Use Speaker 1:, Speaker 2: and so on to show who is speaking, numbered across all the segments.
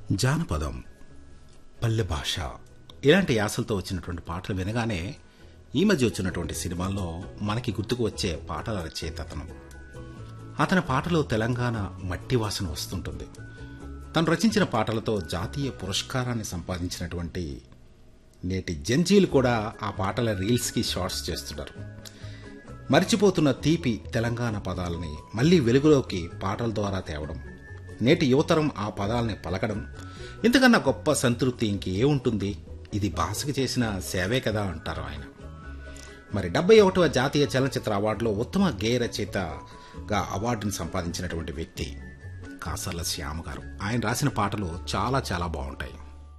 Speaker 1: జానపదం పల్లె భాష ఇలాంటి యాసలతో వచ్చినటువంటి పాటలు వినగానే ఈ మధ్య వచ్చినటువంటి సినిమాల్లో మనకి గుర్తుకు వచ్చే పాటల రచయిత అతను అతని పాటలో తెలంగాణ మట్టి వాసన వస్తుంటుంది తను రచించిన పాటలతో జాతీయ పురస్కారాన్ని సంపాదించినటువంటి నేటి జంజీలు కూడా ఆ పాటల రీల్స్కి షార్ట్స్ చేస్తున్నారు మరిచిపోతున్న తీపి తెలంగాణ పదాలని మళ్ళీ వెలుగులోకి పాటల ద్వారా తేవడం నేటి యువతరం ఆ పదాలని పలకడం ఇంతకన్నా గొప్ప సంతృప్తి ఇంకే ఉంటుంది ఇది భాషకి చేసిన సేవే కదా అంటారు ఆయన మరి డెబ్బై ఒకటవ జాతీయ చలనచిత్ర అవార్డులో ఉత్తమ గేయ రచయితగా అవార్డును సంపాదించినటువంటి వ్యక్తి కాసర్ల శ్యామ గారు ఆయన రాసిన పాటలు చాలా చాలా బాగుంటాయి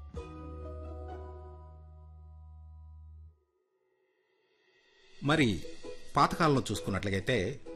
Speaker 1: మరి పాతకాలంలో చూసుకున్నట్లయితే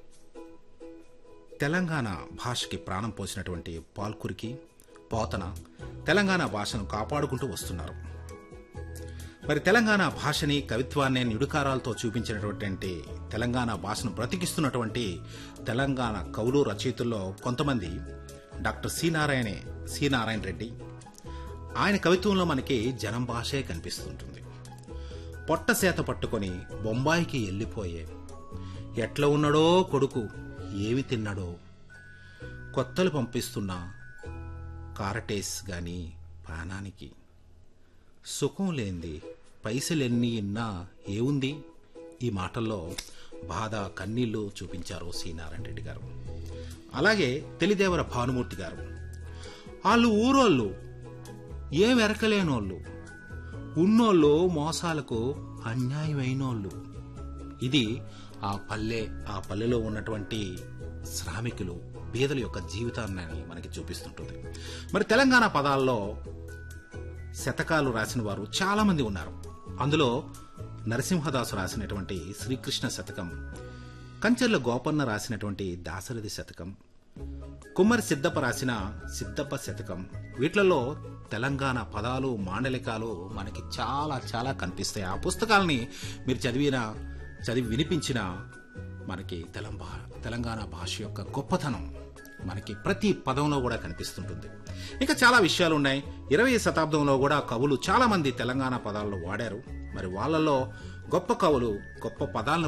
Speaker 1: తెలంగాణ భాషకి ప్రాణం పోసినటువంటి పాల్కురికి పోతన తెలంగాణ భాషను కాపాడుకుంటూ వస్తున్నారు మరి తెలంగాణ భాషని కవిత్వాన్ని నిడుకారాలతో చూపించినటువంటి తెలంగాణ భాషను బ్రతికిస్తున్నటువంటి తెలంగాణ కవులు రచయితుల్లో కొంతమంది డాక్టర్ సి నారాయణే సి నారాయణ రెడ్డి ఆయన కవిత్వంలో మనకి జనం భాషే కనిపిస్తుంటుంది పొట్ట సేత పట్టుకొని బొంబాయికి వెళ్ళిపోయే ఎట్లా ఉన్నాడో కొడుకు ఏమి తిన్నాడో కొత్తలు పంపిస్తున్నా కారటేస్ గాని ప్రాణానికి సుఖం లేంది పైసలెన్ని ఇన్నా ఏముంది ఈ మాటల్లో బాధ కన్నీళ్లు చూపించారు సి నారాయణ రెడ్డి గారు అలాగే తెలిదేవర భానుమూర్తి గారు వాళ్ళు ఊరోళ్ళు ఏం ఎరకలేనోళ్ళు ఉన్నోళ్ళు మోసాలకు అన్యాయమైనోళ్ళు ఇది ఆ పల్లె ఆ పల్లెలో ఉన్నటువంటి శ్రామికులు బీదల యొక్క జీవితాన్ని మనకి చూపిస్తుంటుంది మరి తెలంగాణ పదాల్లో శతకాలు రాసిన వారు చాలా మంది ఉన్నారు అందులో నరసింహదాసు రాసినటువంటి శ్రీకృష్ణ శతకం కంచెర్ల గోపన్న రాసినటువంటి దాశరథి శతకం కుమ్మరి సిద్ధప్ప రాసిన సిద్ధప్ప శతకం వీటిలలో తెలంగాణ పదాలు మాండలికాలు మనకి చాలా చాలా కనిపిస్తాయి ఆ పుస్తకాలని మీరు చదివిన చదివి వినిపించిన మనకి తెలంబా తెలంగాణ భాష యొక్క గొప్పతనం మనకి ప్రతి పదంలో కూడా కనిపిస్తుంటుంది ఇంకా చాలా విషయాలు ఉన్నాయి ఇరవై శతాబ్దంలో కూడా కవులు చాలా మంది తెలంగాణ పదాలను వాడారు మరి వాళ్ళలో గొప్ప కవులు గొప్ప పదాలను